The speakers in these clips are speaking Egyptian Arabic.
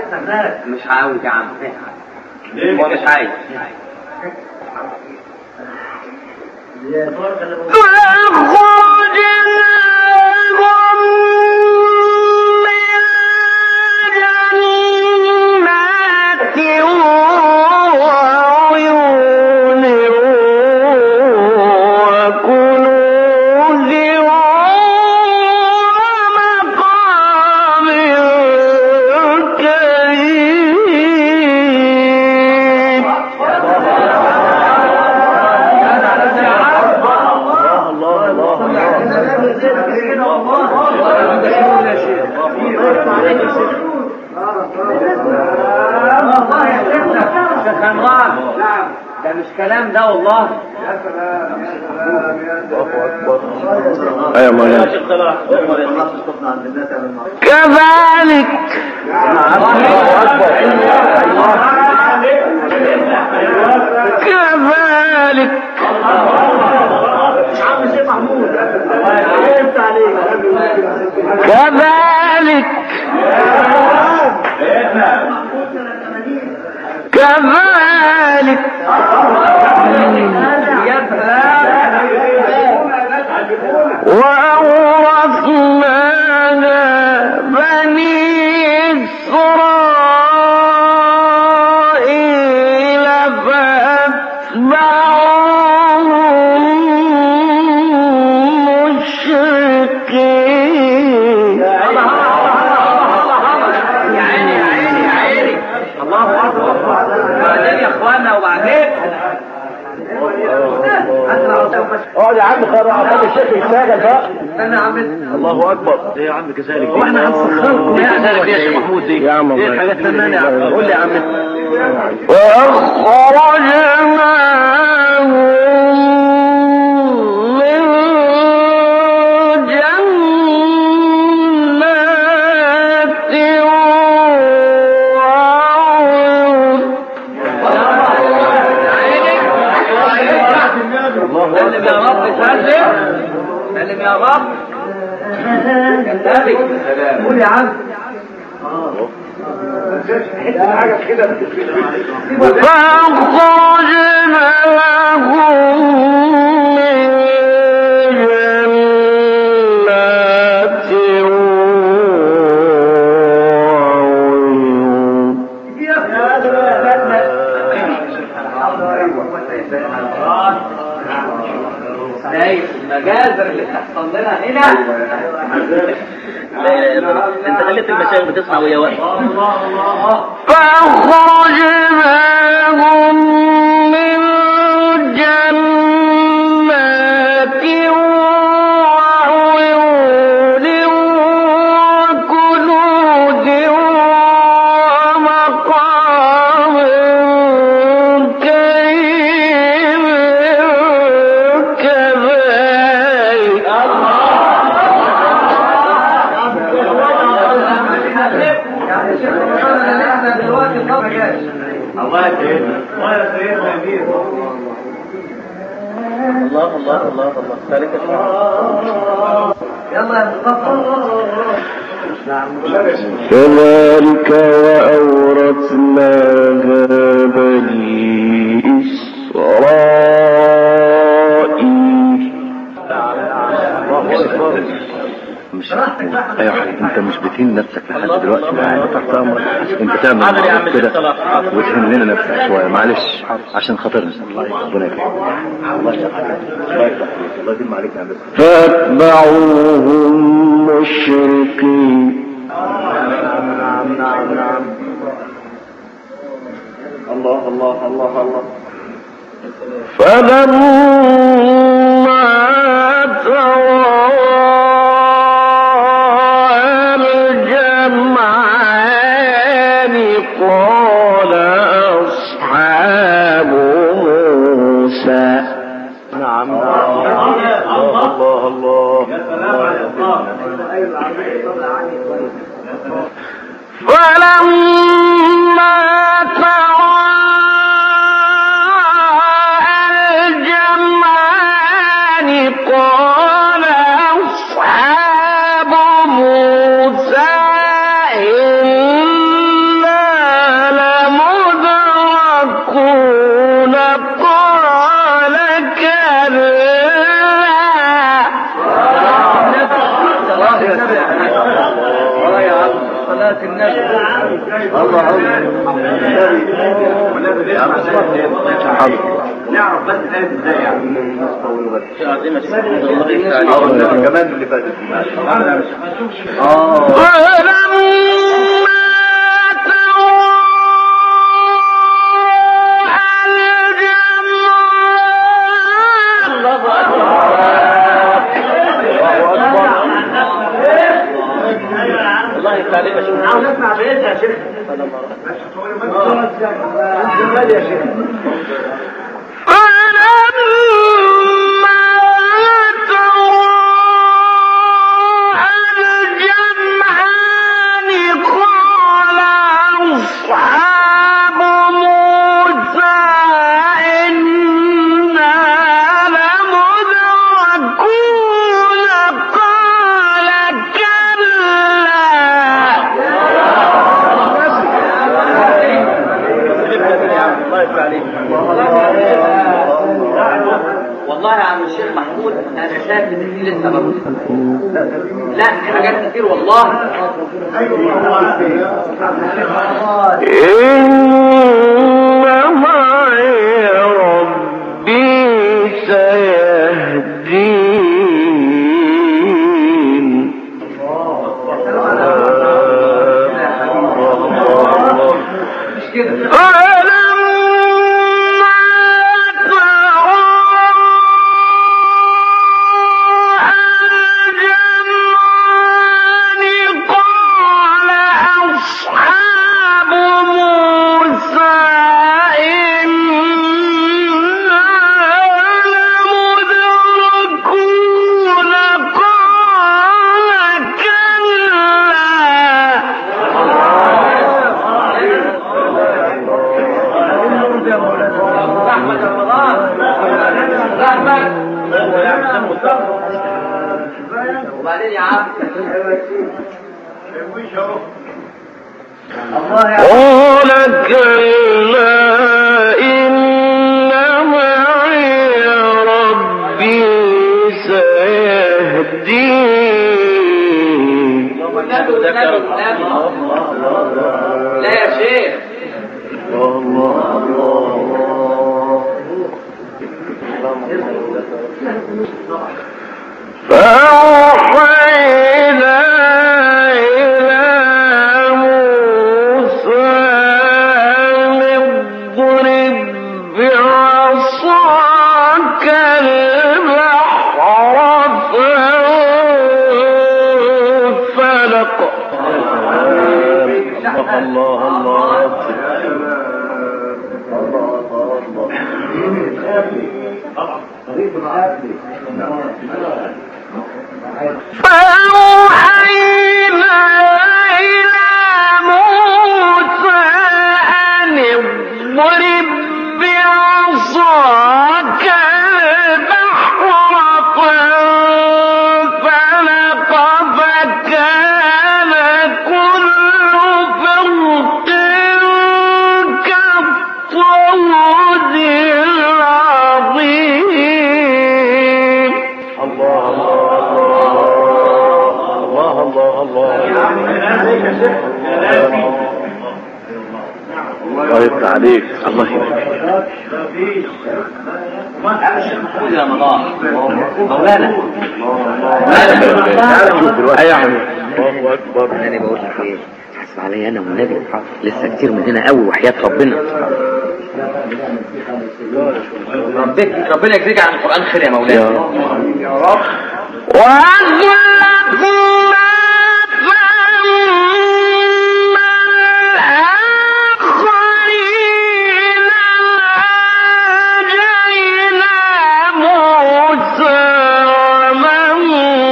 مش عاوز يا عم هو مش عايز ده مش كلام ده والله ايوه مولانا كذلك كذلك كذلك كذلك وأورثناها بني إسرائيل فأتبعوهم مشركين يا عيني يا عيني يا عيني الله اكبر وبعدين يا اخوانا وبعدين اقعد يا عم خلاص عشان الشيخ يشتغل بقى استنى يا عم الله اكبر ايه يا عم كذلك هو احنا هنسخركم ايه يعني كذلك يا شيخ محمود دي يا عم ايه الله الحاجات الفنانه يا عم قول لي يا عم وأخرجناهم من جنات وعيون سلم يا رب سلم سلم يا رب كذلك قول يا عم فأخرجناهم من جنات وعيون شايف المجازر اللي بتحصل لنا هنا انت خليت المشايخ بتسمع ويا واقف فأخرجناهم من جنات وعيون وكنوز ومقام كريم كذلك الله الله الله الله ذلك يلا يا مصطفى كذلك وأورثناها بني إسرائيل مش ايوه يا حبيبي انت مش بتهين نفسك لحد دلوقتي معانا تحت امرك انت تعمل حاضر يا عم كده الشيخ صلاح. وتهين لنا نفسك شويه معلش عشان خاطرنا ربنا يكرمك الله يسعدك الله يفتح عليك الله يديم عليك يا هندسه فاتبعوهم مشركين الله الله الله الله فلما تراءى الجمعان قال أصحاب موسى نعم نعم الله الله الله فلما تراءى الجمعان قال أصحاب موسى إنا اعرف بس ثالث ازاي يعني كمان اللي فاتت والله يخليك يا شيخ عاوز اسمع بيتها يا شيخ يا شيخ أصحاب موسى إنا لمدركون قال كلا والله يا عم الشيخ محمود انا شايف ان دي لسه بقى لا في حاجات كتير والله إن معي ربي سيهدين مش كده أصحاب موسى إنا لمدركون قال كلا رحمة رمضان رحمة وبعدين يا عم قال كلا إن معي ربي سيهدين والنبي والنبي والنبي لا يا شيخ فأوحينا إلى موسى أن اضرب بعصاك البحر فانفلق الله الله فأوحينا إلى موسى أن اضرب بعصاك البحر فانفلق فكان كل فرق كالطود العظيم الله الله الله الله يفتح عليك الله يبارك محمود يا رمضان مولانا تعال شوف دلوقتي أيوة يا حبيبي. الله اكبر انا بقول لك ايه حسب عليا انا والنبي لسه كتير مننا قوي وحياة ربنا ربك ربنا يجزيك عن القرآن خير يا مولانا وأزلفنا ثم الآخرين أنجينا موسى ومن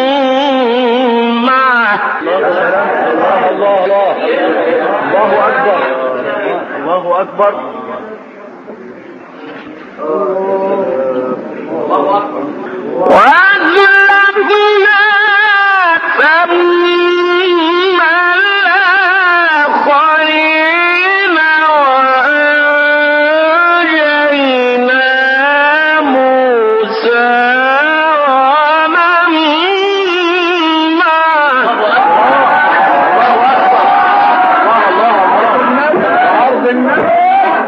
معه الله الله الله اكبر الله اكبر الله أكبر وأزلفنا ثم الآخرين وأنجينا موسى ومن معه عرض النبي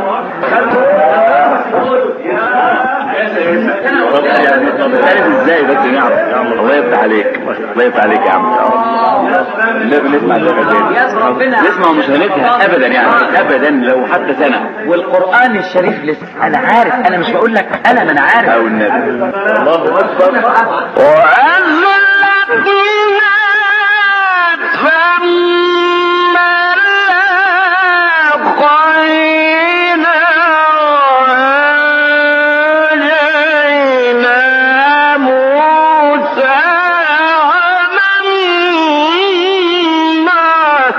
طب يعني طب عارف ازاي بس نعرف يا عم الله يفتح عليك الله يفتح عليك يا عم لا بنسمع ده تاني نسمع مش هنزهق ابدا يعني ابدا لو حتى سنه والقرآن الشريف لسه أنا عارف أنا مش بقول لك أنا ما أنا عارف او النبي الله اكبر وأزلفنا ثم لقينا وأنجينا موسى ومن معه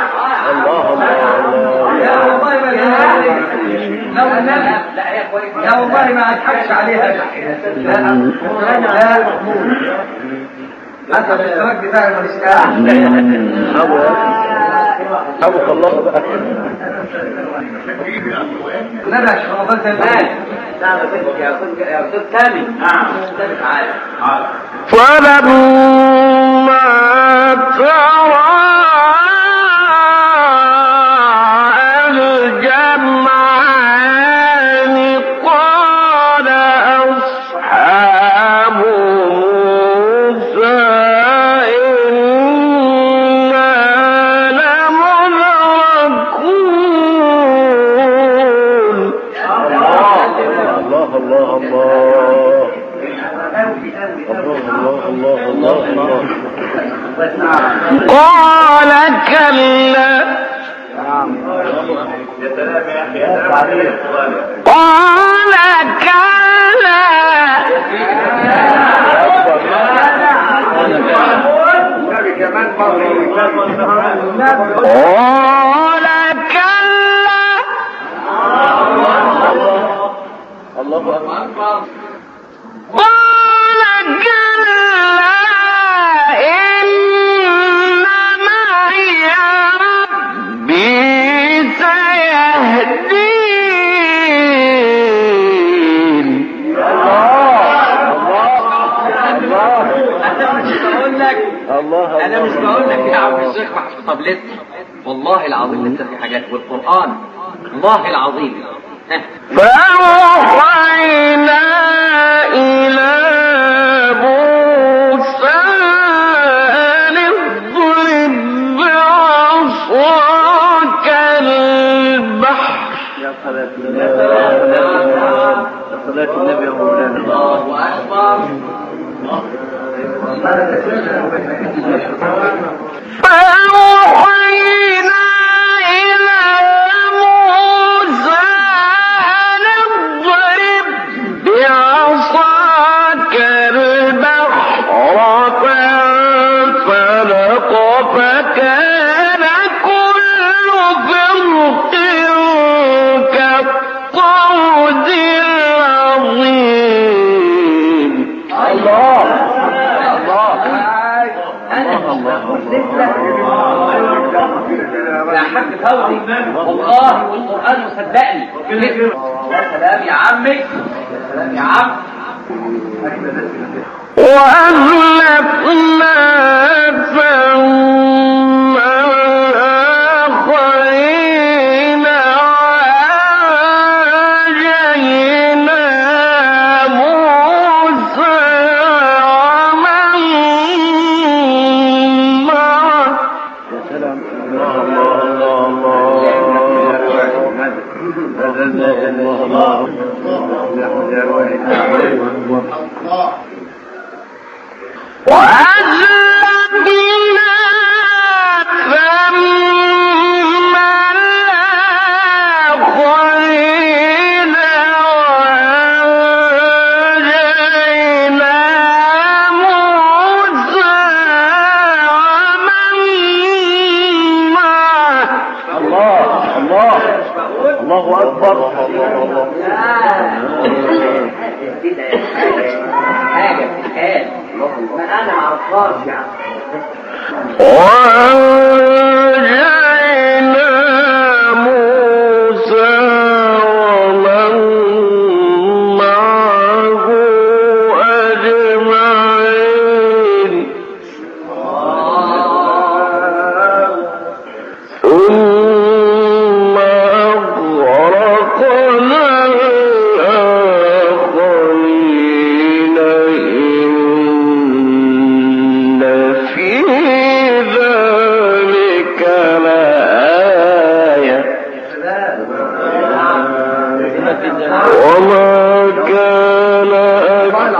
لا والله ما اضحكش عليها لا لا محمود حتى الاشتراك بتاع المسكاح ابوك الله بقى ندى عشان رمضان زمان لا انا بدك يا استاذ يا استاذ سامي نعم سامي تعالى فلما ترى الجمعان قال أصحاب موسى إنا لمدركون الله الله الله الله الله الله الله قال كلا قال كلا قال كلا قال كلا إن معي ربي سيهدين انا مش بقول لك الله انا مش بقول لك يا عم الشيخ محفوظ طب لسه والله العظيم لسه في حاجات والقران والله العظيم ها. فأوحينا إلى موسى أن اضرب بعصاك البحر صلاة النبي يا مولانا الله اكبر فأوحينا إلى موسى أن اضرب بعصاك البحر فانفلق فكان كل فرق كالطود العظيم يا حاج فوزي والله والقران مصدقني يا سلام يا عمي يا سلام يا عم وأهلكنا ثم الآخرين وأنجينا موسى ومن معه وأزلفنا ثم الآخرين وأنجينا موسى ومن معه الله الله الله اكبر حاجه بتتقال ما انا معرفهاش يا عم وأنجينا موسى ومن معه أجمعين ثم أغرقنا الآخرين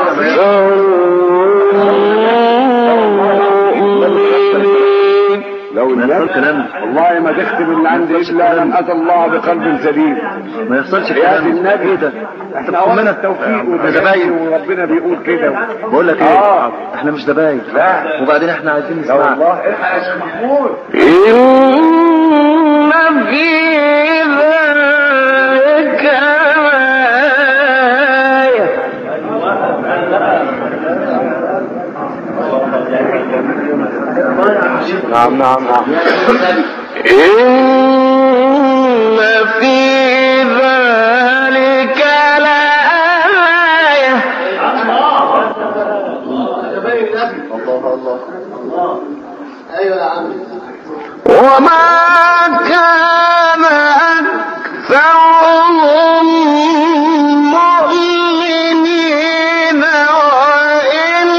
لو الناس والله ما تختم اللي عندي الا من اتى الله بقلب سليم ما يحصلش يا الكلام دي ده. النبي ده احنا قلنا التوفيق والتدين وربنا بيقول كده بقول لك ايه آه. احنا مش دبايب لا. وبعدين احنا عايزين لا نسمعك والله الحق يا شيخ محمود إن في ذلك آية نعم نعم نعم إن في ذلك لآية وما كان أكثرهم مؤمنين وإن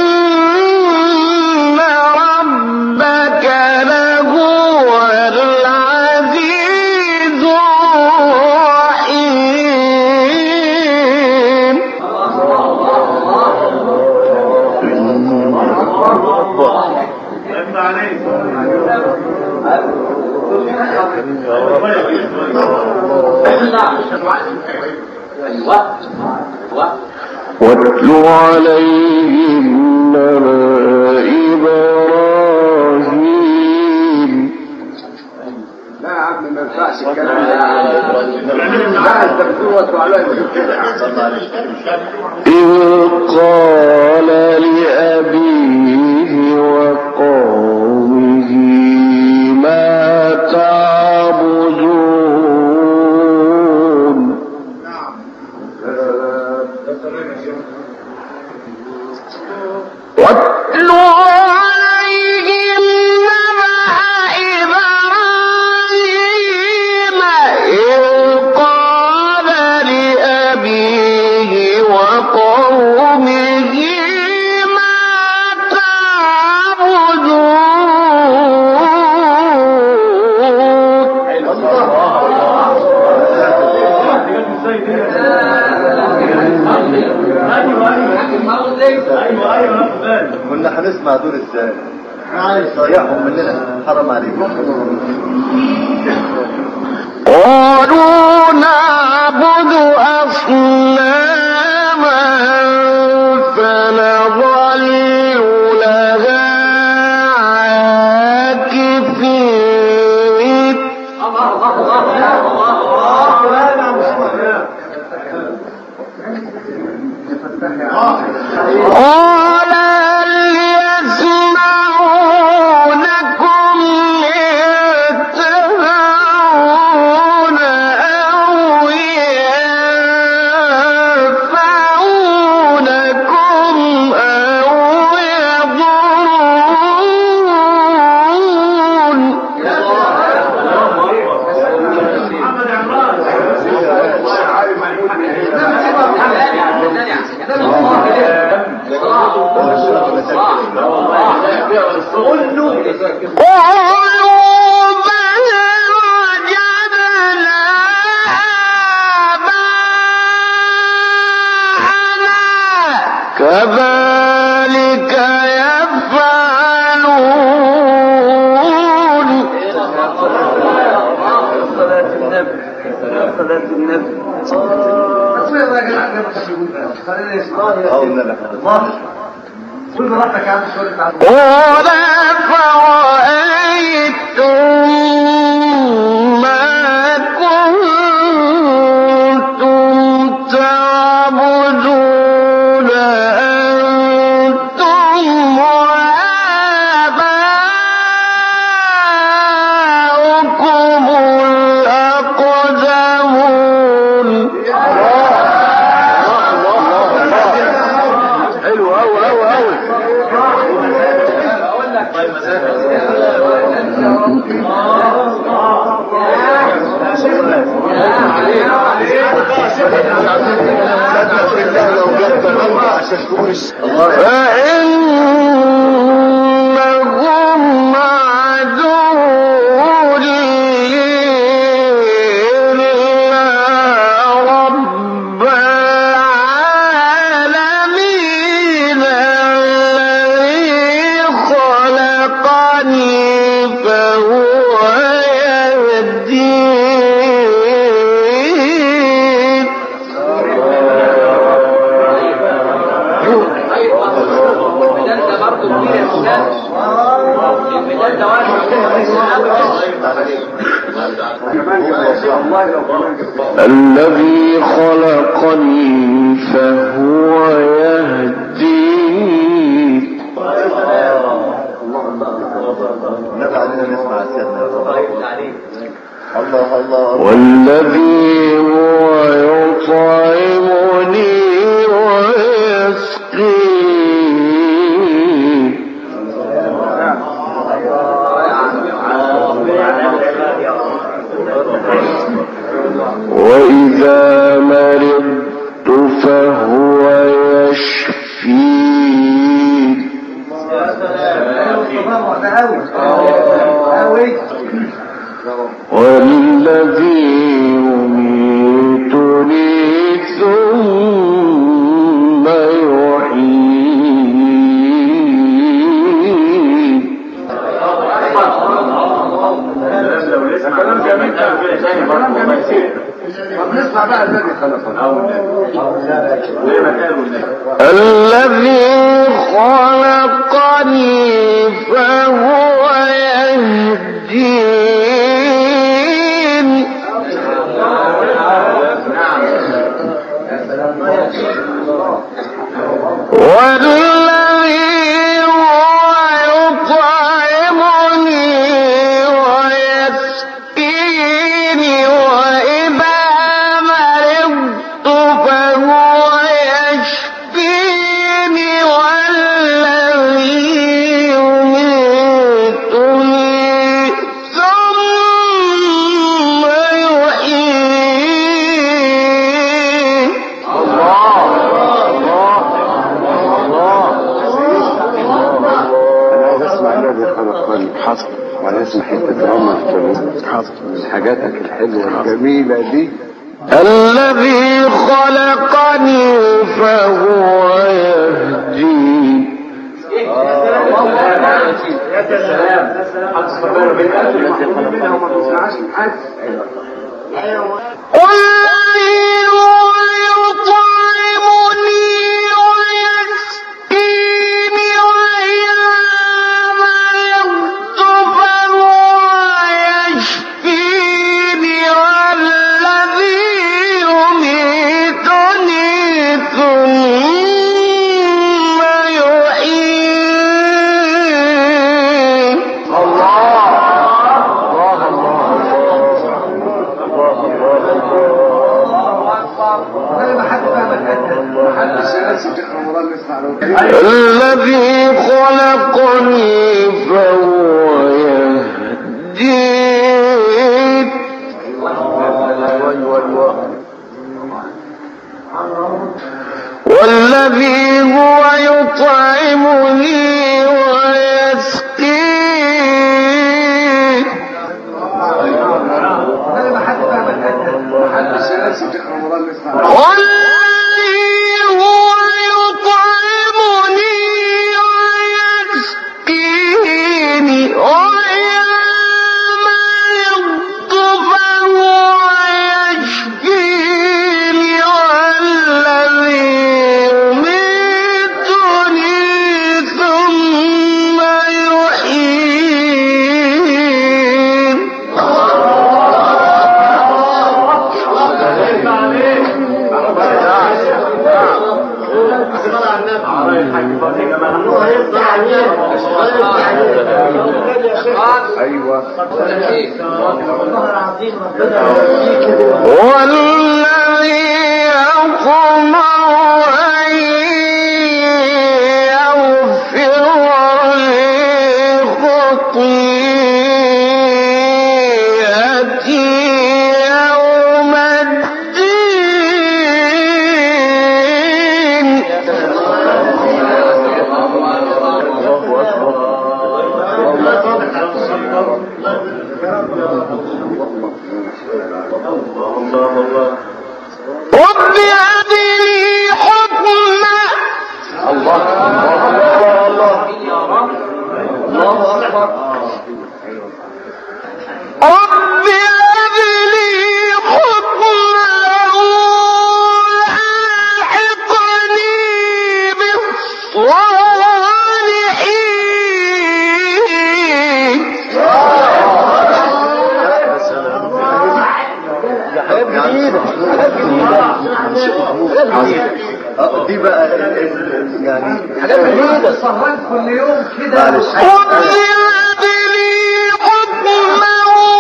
ربك لهو العزيز الرحيم ايوه ايوه واتل عليهم نبأ إبراهيم لا يا عم ما ينفعش الكلام ده لا انت بتقول واتلو عليهم كده إذ قال لأبيه وقومه ما تعبدون واتل عليهم نبأ إبراهيم إذ قال لأبيه وقومه ما تعبدون كنا هنسمع دول ازاي ضيعهم مننا حرام عليكم قالوا نعبد أصناما فنظل لها عاكفين قال هل يسمعونكم إذ تدعون أو ينفعونكم أو يضرون قالوا بل وجدنا آباءنا كذلك يفعلون قال فرأيتم ما كنتم تعبدون أنتم وآباؤكم الأقدمون حلو قوي قوي قوي فإنهم عدو لي إلا رب العالمين الذي خلقني فهو يهدين النبي علينا نسمع سيدنا الله الله والذي هو يطعمني ويسقين وإذا مرضت فهو يشفين والذي يميتني ثم يحيين كلام جميل كلام جميل طب نسمع بقى الذي خلقنا الذي خلقني فهو يهدين والذي هو يطعمني ويسقيني وإذا مرضت فهو يشفيني والذي يميتني ثم يحيين انا عايز اسمع الذي خلقني حصل وعايز اسمع حته رمى حصل من حاجاتك الحلوه الجميله دي الذي خلقني فهو يهدين والذي هو يطعمني ويسقيني وإذا مرضت فهو يشفيني والذي يميتني ثم يحيين الذي خلقني فهو يهدين والذي هو يطعمني ويسقين والذي هو يطعمني ويسقيني وإذا مرضت فهو يشفيني والذي يميتني ثم يحيين ايوه والذي يطمع أن يغفر لي خطيئتي يوم الدين رب هب لي حكما رب هب لي حكما والحقني بالصالحين اه دي بقى ال- ال- يعني حاجات جديدة سهرات كل يوم كده معلش خذ يدني حكما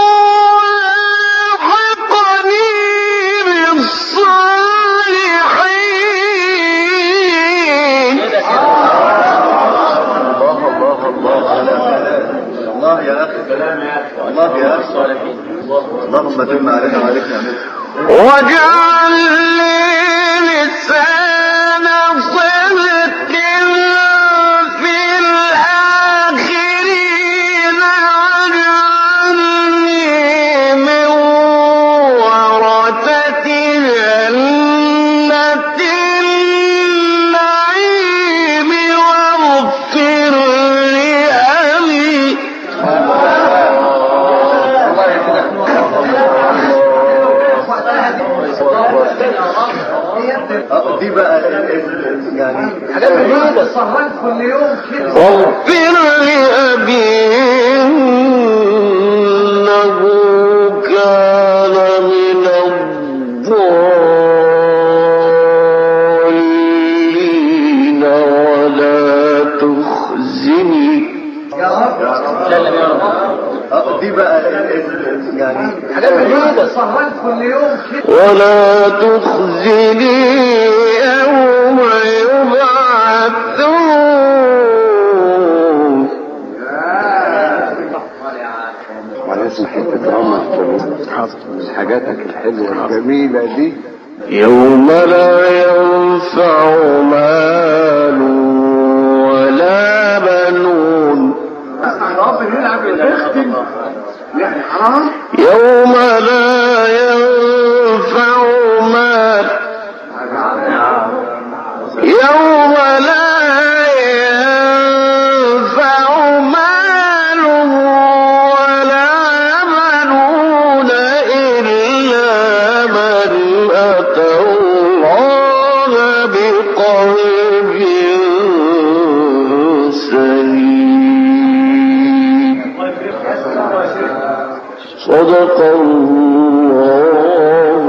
والحقني بالصالحين الله الله الله على الله يا اخي الله يا اخي اللهم تم علينا وعليك نعمتك واجعل لي لسان صدق في الآخرين واجعلني من ورثة جنة النعيم واغفر لأبي اه دي بقى ال- ال- يعني حاجات جديدة سهرات كل يوم كده واغفر لأبي إنه كان من الضالين ولا تخزني اه دي بقى ال- ال- يعني حاجات جديدة سهرات كل يوم كده ولا تخزني يوم يبعثون ولازم حتة دراما في حاجاتك الحلوة الجميلة دي يوم لا ينفع مال ولا بنون يوم لا ينفع مال يوم لا ينفع مال ولا بنون إلا من أتى الله بقلب سليم صدق الله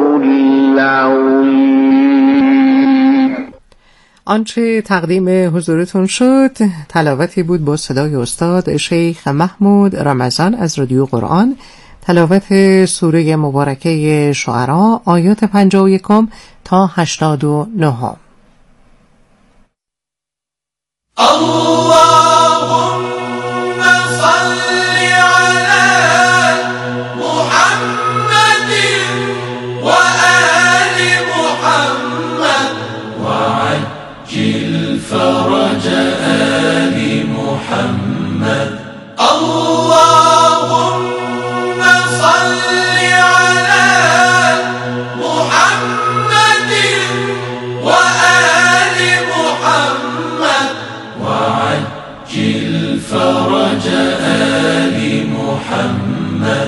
العظيم آنچه تقدیم حضورتون شد تلاوتی بود با صدای استاد شیخ محمود رمضان از رادیو قرآن تلاوت سوره مبارکه شعرا آیات 51 تا 89 اللهم صل على محمد وآل محمد وعجل فرج آل محمد اللهم صل على محمد وآل محمد وعجل فرج آل محمد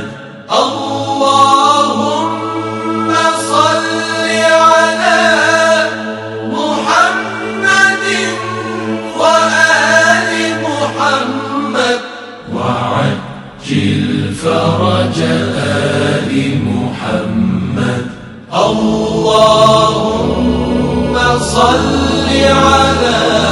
اللهم صل على محمد وآل محمد وعجل فرج آل محمد اللهم صل على